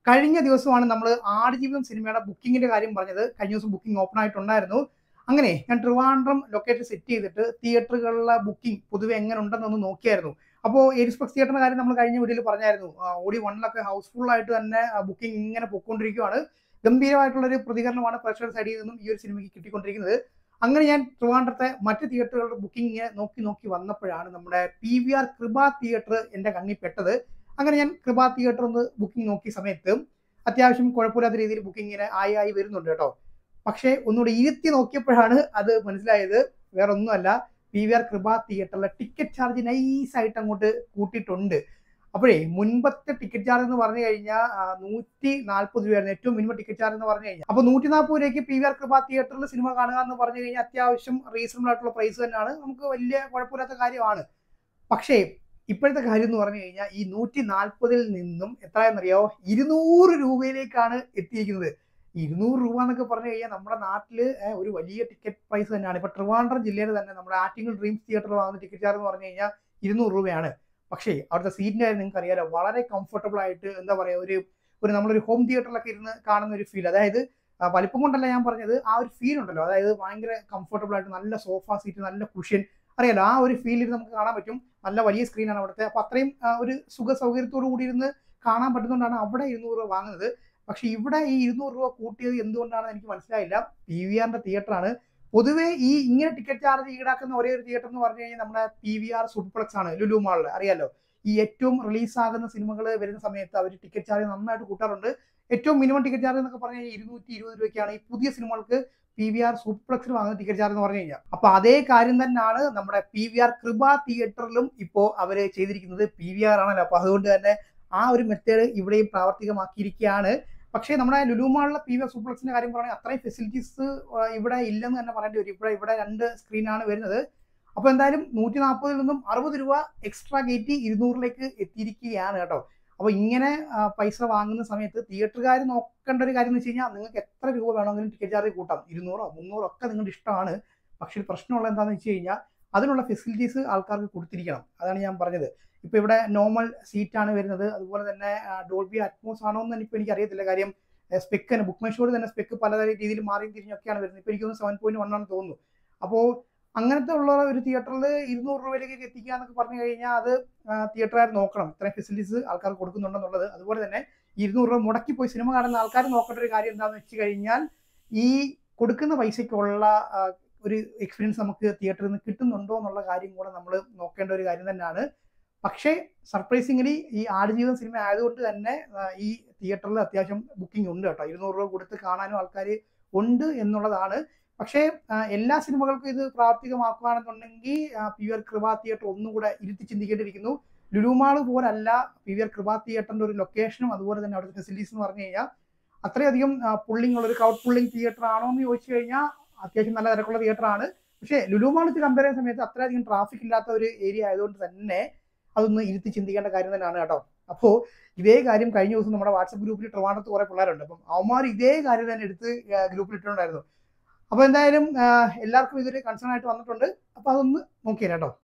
കഴിഞ്ഞ ദിവസമാണ് നമ്മൾ ആടുജീവിതം സിനിമയുടെ ബുക്കിങ്ങിന്റെ കാര്യം പറഞ്ഞത് കഴിഞ്ഞ ദിവസം ബുക്കിംഗ് ഓപ്പൺ ആയിട്ടുണ്ടായിരുന്നു അങ്ങനെ ഞാൻ ട്രിവാൻഡ്രം ലൊക്കേഷൻ സെറ്റ് ചെയ്തിട്ട് തിയേറ്ററുകളിലെ ബുക്കിംഗ് പൊതുവെ എങ്ങനെ ഉണ്ടെന്നൊന്ന് നോക്കിയായിരുന്നു അപ്പോൾ എരിസ്പെക്സ് തിയേറ്ററിന്റെ കാര്യം നമ്മൾ കഴിഞ്ഞ വീഡിയോയിൽ പറഞ്ഞായിരുന്നു ആ, ഓടി വണ്ണിലൊക്കെ ഹൗസ്ഫുൾ ആയിട്ട് തന്നെ ബുക്കിംഗ് ഇങ്ങനെ പൊയ്ക്കൊണ്ടിരിക്കുകയാണ് ഗംഭീരമായിട്ടുള്ള ഒരു പ്രതികരണമാണ് പ്രേക്ഷകരുടെ സൈഡിൽ നിന്നും ഈ ഒരു സിനിമയ്ക്ക് കിട്ടിക്കൊണ്ടിരിക്കുന്നത് അങ്ങനെ ഞാൻ ട്രിവാൻഡ്രത്തെ മറ്റ് തിയേറ്ററുകളുടെ ബുക്കിംഗ് നോക്കി നോക്കി വന്നപ്പോഴാണ് നമ്മുടെ P V R Kripa theatre എൻ്റെ കണ്ണിൽ പെട്ടത് അങ്ങനെ ഞാൻ കൃപ തിയേറ്റർ ഒന്ന് ബുക്കിംഗ് നോക്കിയ സമയത്ത് അത്യാവശ്യം കുഴപ്പമില്ലാത്ത രീതിയിൽ ബുക്കിംഗ് ഇങ്ങനെ ആയി ആയി വരുന്നുണ്ട് കേട്ടോ പക്ഷേ ഒന്നുകൂടി ഇരുത്തി നോക്കിയപ്പോഴാണ് അത് മനസ്സിലായത് വേറെ ഒന്നുമല്ല പി വി ആർ കൃപ തിയേറ്ററിലെ ടിക്കറ്റ് ചാർജ് നൈസായിട്ട് അങ്ങോട്ട് കൂട്ടിയിട്ടുണ്ട് അപ്പോഴേ മുൻപത്തെ ടിക്കറ്റ് ചാർജ് എന്ന് പറഞ്ഞു കഴിഞ്ഞാൽ നൂറ്റി നാൽപ്പത് രൂപയായിരുന്നു ഏറ്റവും മിനിമം ടിക്കറ്റ് ചാർജ് എന്ന് പറഞ്ഞു കഴിഞ്ഞാൽ അപ്പോൾ നൂറ്റി നാൽപ്പത് രൂപയ്ക്ക് പി വി ആർ കൃപ തിയേറ്ററിൽ സിനിമ കാണുക എന്ന് പറഞ്ഞു കഴിഞ്ഞാൽ അത്യാവശ്യം റീസണബിൾ ആയിട്ടുള്ള പ്രൈസ് തന്നെയാണ് നമുക്ക് വലിയ കുഴപ്പമില്ലാത്ത കാര്യമാണ് പക്ഷേ ഇപ്പോഴത്തെ കാര്യം എന്ന് പറഞ്ഞു കഴിഞ്ഞാൽ ഈ നൂറ്റി നാൽപ്പതിൽ നിന്നും എത്രയെന്നറിയാവോ ഇരുന്നൂറ് രൂപയിലേക്കാണ് എത്തിയിരിക്കുന്നത് ഇരുന്നൂറ് രൂപ എന്നൊക്കെ പറഞ്ഞു കഴിഞ്ഞാൽ നമ്മുടെ നാട്ടിൽ ഒരു വലിയ ടിക്കറ്റ് പ്രൈസ് തന്നെയാണ് ഇപ്പൊ ട്രിവാൻഡ്രം ജില്ലയിൽ തന്നെ നമ്മുടെ ആറ്റിങ്ങൽ ഡ്രീംസ് തിയേറ്ററിൽ വാങ്ങുന്ന ടിക്കറ്റ് ചാർജ് എന്ന് പറഞ്ഞു കഴിഞ്ഞാൽ ഇരുന്നൂറ് രൂപയാണ് പക്ഷേ അവിടുത്തെ സീറ്റിന്റെ കാര്യം നിങ്ങൾക്ക് അറിയാലോ വളരെ കംഫർട്ടബിൾ ആയിട്ട് എന്താ പറയുക ഒരു ഒരു നമ്മളൊരു ഹോം തിയേറ്ററിലൊക്കെ ഇരുന്ന് കാണുന്ന ഒരു ഫീൽ അതായത് ആ, വലിപ്പം കൊണ്ടല്ല ഞാൻ പറഞ്ഞത് ആ ഒരു ഫീൽ ഉണ്ടല്ലോ അതായത് ഭയങ്കര കംഫർട്ടബിൾ ആയിട്ട് നല്ല സോഫ സീറ്റ് നല്ല കുഷ്യൻ അറിയാലോ ആ ഒരു ഫീലിൽ നമുക്ക് കാണാൻ പറ്റും നല്ല വലിയ സ്ക്രീനാണ് അവിടുത്തെ അപ്പൊ അത്രയും ആ, ഒരു സുഖ സൗകര്യത്തോടു കൂടി ഇരുന്ന് കാണാൻ പറ്റുന്നതുകൊണ്ടാണ് അവിടെ ഇരുന്നൂറ് രൂപ വാങ്ങുന്നത് പക്ഷെ ഇവിടെ ഈ ഇരുന്നൂറ് രൂപ കൂട്ടിയത് എന്തുകൊണ്ടാണെന്ന് എനിക്ക് മനസ്സിലായില്ല പി വി ആറിന്റെ തിയേറ്ററാണ് പൊതുവേ ഈ ഇങ്ങനെ ടിക്കറ്റ് ചാർജ് ഈടാക്കുന്ന ഒരേ ഒരു തിയേറ്റർ എന്ന് പറഞ്ഞു കഴിഞ്ഞാൽ നമ്മുടെ പി വി ആർ സൂപ്പർപ്ലക്സ് ആണ് ലുലു മാളിൽ അറിയാലോ ഈ ഏറ്റവും റിലീസ് ആകുന്ന സിനിമകൾ വരുന്ന സമയത്ത് അവർ ടിക്കറ്റ് ചാർജ് നന്നായിട്ട് കൂട്ടാറുണ്ട് ഏറ്റവും മിനിമം ടിക്കറ്റ് ചാർജ് എന്നൊക്കെ പറഞ്ഞു കഴിഞ്ഞാൽ ഇരുന്നൂറ്റി ഇരുപത് രൂപയ്ക്കാണ് ഈ പുതിയ സിനിമകൾക്ക് പി വി ആർ സൂപ്പർപ്ലക്സിൽ വാങ്ങുന്ന ടിക്കറ്റ് ചാർജ് എന്ന് പറഞ്ഞു കഴിഞ്ഞാൽ അപ്പൊ അതേ കാര്യം തന്നെയാണ് നമ്മുടെ പി വി ആർ കൃപ തിയേറ്ററിലും ഇപ്പോൾ അവര് ചെയ്തിരിക്കുന്നത് പി വി ആർ ആണല്ലോ അപ്പൊ അതുകൊണ്ട് തന്നെ ആ ഒരു മെത്തേഡ് ഇവിടെയും പ്രാവർത്തികമാക്കിയിരിക്കുകയാണ് പക്ഷേ നമ്മുടെ ലുലുമാളിലെ പി വി ആർ സൂപ്പർപ്ലക്സിന്റെ കാര്യം പറയുകയാണെങ്കിൽ അത്രയും ഫെസിലിറ്റീസ് ഇവിടെ ഇല്ലെന്ന് തന്നെ പറയേണ്ടി വരും ഇവിടെ ഇവിടെ രണ്ട് സ്ക്രീനാണ് വരുന്നത് അപ്പോൾ എന്തായാലും നൂറ്റി നാൽപ്പതിൽ നിന്നും അറുപത് രൂപ എക്സ്ട്രാ കയറ്റി ഇരുന്നൂറിലേക്ക് എത്തിയിരിക്കുകയാണ് കേട്ടോ അപ്പോൾ ഇങ്ങനെ ആ, പൈസ വാങ്ങുന്ന സമയത്ത് തിയേറ്ററുകാർ നോക്കേണ്ട ഒരു കാര്യം എന്ന് വെച്ച് കഴിഞ്ഞാൽ നിങ്ങൾക്ക് എത്ര രൂപ വേണമെങ്കിലും ടിക്കറ്റ് ചാർജ് കൂട്ടാം ഇരുന്നൂറോ മുന്നൂറോ ഒക്കെ നിങ്ങളുടെ ഇഷ്ടമാണ് പക്ഷേ ഒരു പ്രശ്നമുള്ള എന്താണെന്ന് വെച്ച് കഴിഞ്ഞാൽ അതിനുള്ള ഫെസിലിറ്റീസ് ആൾക്കാർക്ക് കൊടുത്തിരിക്കണം അതാണ് ഞാൻ പറഞ്ഞത് ഇപ്പോൾ ഇവിടെ നോർമൽ സീറ്റാണ് വരുന്നത് അതുപോലെ തന്നെ ഡോൾബി അറ്റ്മോസ് ആണോ എന്ന് ഇപ്പോൾ എനിക്ക് അറിയത്തില്ല കാര്യം സ്പെക്ക് ബുക്ക് മൈഷോട് തന്നെ സ്പെക്ക് പല രീതിയിൽ മാറിയും തിരിഞ്ഞൊക്കെയാണ് വരുന്നത് ഇപ്പോൾ എനിക്ക് സെവൻ പോയിന്റ് വൺ ആണെന്ന് തോന്നുന്നു അപ്പോൾ അങ്ങനത്തെ ഉള്ള ഒരു തിയേറ്ററിൽ ഇരുന്നൂറ് രൂപയിലേക്ക് എത്തിക്കുക എന്നൊക്കെ പറഞ്ഞു കഴിഞ്ഞാൽ അത് തിയേറ്ററുകാർ നോക്കണം ഇത്രയും ഫെസിലിറ്റീസ് ആൾക്കാർ കൊടുക്കുന്നുണ്ടെന്നുള്ളത് അതുപോലെ തന്നെ ഇരുന്നൂറ് രൂപ മുടക്കി പോയി സിനിമ കാണുന്ന ആൾക്കാർ നോക്കേണ്ട ഒരു കാര്യം എന്താണെന്ന് വെച്ച് കഴിഞ്ഞാൽ ഈ കൊടുക്കുന്ന പൈസയ്ക്കുള്ള ആ, ഒരു എക്സ്പീരിയൻസ് നമുക്ക് തിയേറ്ററിൽ നിന്ന് കിട്ടുന്നുണ്ടോ എന്നുള്ള കാര്യം കൂടെ നമ്മൾ നോക്കേണ്ട ഒരു കാര്യം തന്നെയാണ് പക്ഷേ സർപ്രൈസിംഗലി ഈ ആടുജീവിതം സിനിമ ആയതുകൊണ്ട് തന്നെ ആ, ഈ തിയേറ്ററിൽ അത്യാവശ്യം ബുക്കിംഗ് ഉണ്ട് കേട്ടോ ഇരുന്നൂറ് രൂപ കൊടുത്ത് കാണാനും ആൾക്കാർ ഉണ്ട് എന്നുള്ളതാണ് പക്ഷേ ആ, എല്ലാ സിനിമകൾക്കും ഇത് പ്രാവർത്തികമാക്കുകയാണെന്നുണ്ടെങ്കിൽ P V R Kripa theatre ഒന്നുകൂടെ ഇരുത്തി ചിന്തിക്കേണ്ടിയിരിക്കുന്നു ലുലുമാള് പോലല്ല പി വി ആർ കൃപ തിയേറ്ററിന്റെ ഒരു ലൊക്കേഷനും അതുപോലെ തന്നെ അവിടുത്തെ ഫെസിലിറ്റീസ് എന്ന് പറഞ്ഞു കഴിഞ്ഞാൽ അത്രയധികം പുള്ളിങ് ഉള്ള ഒരു ക്രൗഡ് പുള്ളിങ് തിയേറ്റർ ആണോ എന്ന് ചോദിച്ചു കഴിഞ്ഞാൽ അത്യാവശ്യം നല്ല തിരക്കുള്ള തിയേറ്റർ ആണ് പക്ഷേ ലുലുമാൾ വെച്ച് കമ്പയർ ചെയ്യുന്ന സമയത്ത് അത്രയധികം ട്രാഫിക് ഇല്ലാത്ത ഒരു ഏരിയ ആയതുകൊണ്ട് തന്നെ അതൊന്ന് ഇരുത്തി ചിന്തിക്കേണ്ട കാര്യം തന്നെയാണ് കേട്ടോ അപ്പോൾ ഇതേ കാര്യം കഴിഞ്ഞ ദിവസം നമ്മുടെ വാട്സപ്പ് ഗ്രൂപ്പിൽ ട്രിവാണ്ടത്ത് കുറെ പിള്ളേരുണ്ട് അപ്പം അവന്മാർ ഇതേ കാര്യം തന്നെ എടുത്ത് ഗ്രൂപ്പിൽ ഇട്ടിട്ടുണ്ടായിരുന്നു അപ്പോൾ എന്തായാലും ആ, എല്ലാവർക്കും ഇതൊരു കൺസേൺ ആയിട്ട് വന്നിട്ടുണ്ട് അപ്പോൾ അതൊന്ന് നോക്കിയാൽ കേട്ടോ